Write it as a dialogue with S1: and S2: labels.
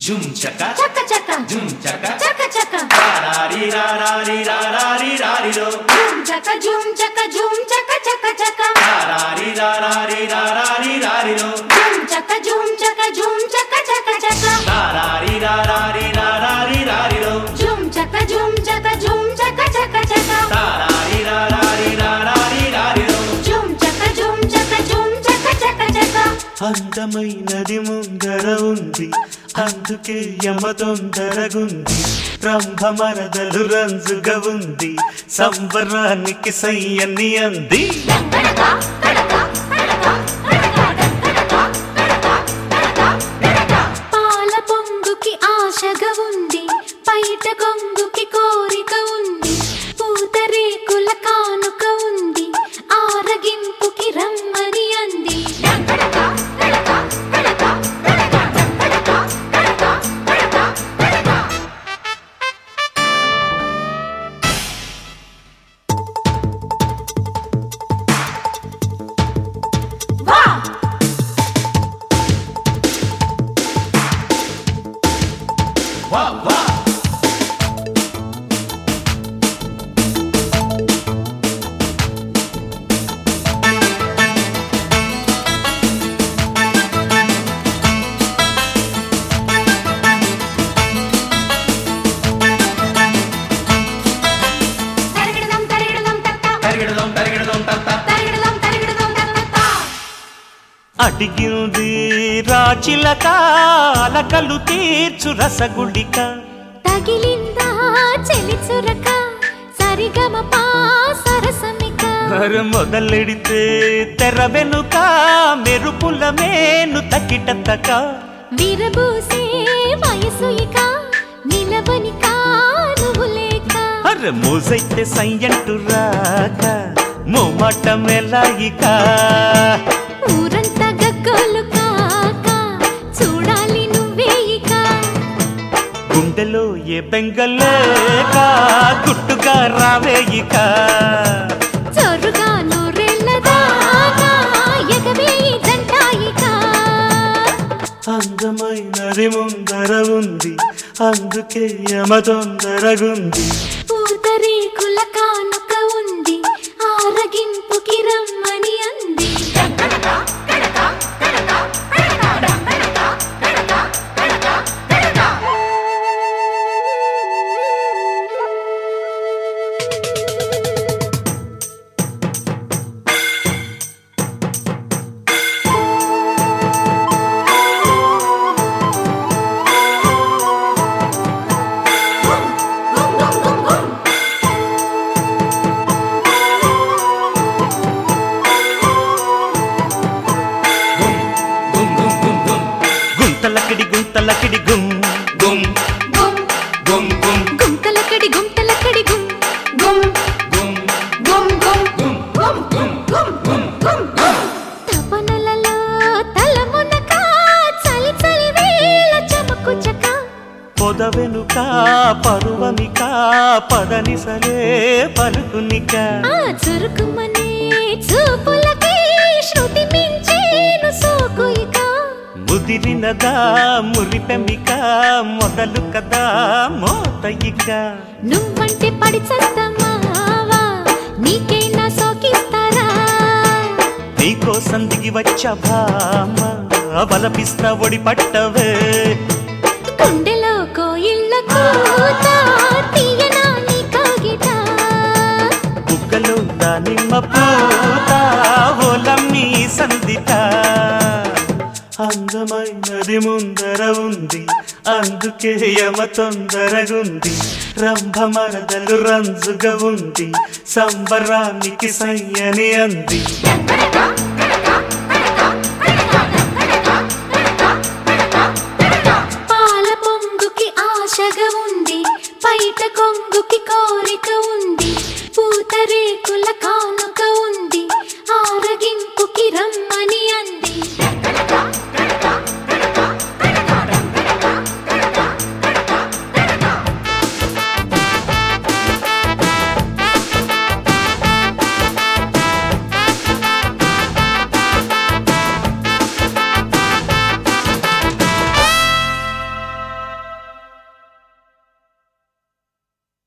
S1: జుమ్ చక
S2: చక్క చక్క
S1: జుమ్ చక
S2: చక్క చక్క
S1: రారీ రారీ రారీ రారీలో
S2: జుమ్ చక్క జుమ్ చక్క జుమ్ చక్క చక్క చక్క
S1: రారీ రారీ రారీ రారీలో
S2: జుమ్ చక్క జుమ్ చక్క జుమ్ చక్క చక్క చక్క
S1: రారీ రారీ రారీ రారీలో
S2: జుమ్ చక్క జుమ్ చక్క జుమ్ చక్క చక్క చక్క
S1: రారీ రారీ రారీ రారీలో
S2: జుమ్ చక్క జుమ్ చక్క జుమ్ చక్క చక్క చక్క
S3: అందమైనది ముందర ఉంది అందుకే యమ తొందరగుంది రంభమరదలు రంజుగా ఉంది సంబరానికి సయ్యని అంది
S2: కడక కడక కడక కడక కడక కడక కడక పాల పొంగుకి ఆశగా ఉంది పైట కొంగుకి కోరిక ఉంది పూతరేకుల కానుక ఉంది ఆరగింపుకి రమ్మని అంది కడక కడక కడక కడక కడక కడక కడక కడక వా
S1: వా వా
S2: తరిగిడదం తరిగిడదం తత్త
S1: తరిగిడదాం తరిగిడదాం తత్త
S2: తరిగిడదం తరిగిడదం తత్త
S3: అడిగింది రాచిలక అలకలు తీర్చు రసగుళిక
S2: తగిలిందా చెలి చురక సరిగమ పా సరసమిక
S3: మరి మొదలెడితే తెర వెనుక మెరుపుల మేను తకిటతక
S2: విరబూసే వయసు ఇక నిలవనిక నువ్వు లేక
S3: అరే మోజైతే సయ్యంటు రాక మోమాట మెలాయిక
S2: ఊరంతా గగ్గోలు కాక చూడాలి నువ్వే ఇక
S3: గుండెలో ఏ బెంగలేక గుట్టుగా రావేయిక
S2: చొరుగా నూరెళ్ళ దాకా ఎగవేయి జంటాయిక
S3: అందమైనది ముందర ఉంది అందుకే యమ తొందరగుంది
S2: పూతరేకుల కానుక ఉంది ఆరగింపుకి రమ్మని అంది కడక కడక కడక కడక కడక కడక కడక కడక
S1: గుమ్ గుమ్ గుమ్ గుమ్
S3: గుంతలకిడి గుంతలకిడి గుం
S1: గుమ్
S2: గుమ్
S1: గుమ్ గుమ్
S2: గుంతలకడి గుంతలకడి గుమ్ గుమ్
S1: గుమ్
S2: గుమ్ గుమ్
S1: గుమ్
S2: గుమ్ గుమ్ గుమ్ గుమ్ గుమ్ గుమ్ తపనలలో తలమునక చలి చలి వేళ చమకు చక
S3: పొద వెనుక పరువమిక పదనిసలే పలుకునిక
S2: ఆ చురుకుమనే చూపులకి శృతి మించేను సోకు ఇక
S3: ముదిరినదా మురిపెమిక మొదలు కదా మోతయిక
S2: నువ్వంటే పడి చస్తమావా నీకైనా సోకిస్తారా
S3: నీకోసం దిగి వచ్చ భామ బలపిస్తా ఒడి పట్టవే
S2: గుండెలో కోయిళ్ళ కూత తీయనా నీ కాగిట
S3: బుగ్గలో దానిమ్మ పూత ఓలమ్మి సందిట అందమైనది ముందర ఉంది అందుకే యమ తొందరగుంది రంభమరదలు రంజుగా ఉంది సంబరానికి సయ్యని అంది
S2: కడక